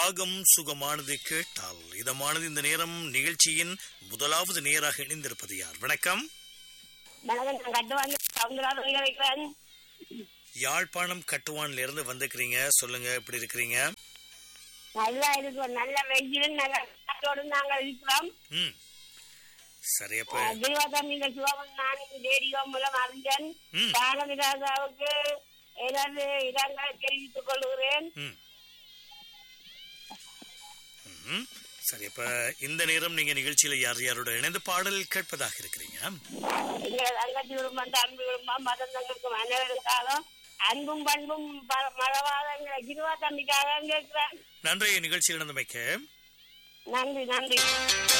ராகம் சுகமானது கேட்டால் இதமானது இந்த நேரம் நிகழ்ச்சியின் முதலாவது நேராக இணைந்திருப்பது யார் வணக்கம் வணக்கம் நான் கட்டுவாங்க சவுந்தரராஜன் வைக்கிறேன் யாழ்ப்பாணம் கட்டுவான்ல இருந்து வந்துக்கிறீங்க சொல்லுங்க எப்படி இருக்கிறீங்க நல்லா இருக்கும் நல்ல வெயில் நல்ல காற்றோடு நாங்கள் இருக்கிறோம் ம் சரி அப்ப தெய்வதம்பிங்க சிவகன் நான் ரேடியோ மூலம் அறிஞன் ம். பாரதி ராஜாவுக்கு எனது இடங்களை தெரிவித்துக் கொள்கிறேன் ம் ம்ஹும். சரி அப்ப இந்த நேரம் நீங்க நிகழ்ச்சியில யார் யாரோட இணைந்து பாடல் கேட்பதாக இருக்கிறீங்க எங்கள் தங்கச்சி விரும்பம் தம்பி விரும்பம் மதந்தங்களுக்கும் அனைவருக்காக அன்பும் பண்பும் ப- மறவாத எங்கள் ஜிருவா தம்பிக்காக கேட்கிறேன் நன்றைய நிகழ்ச்சியில் இணைந்தமைக்க நன்றி நன்றி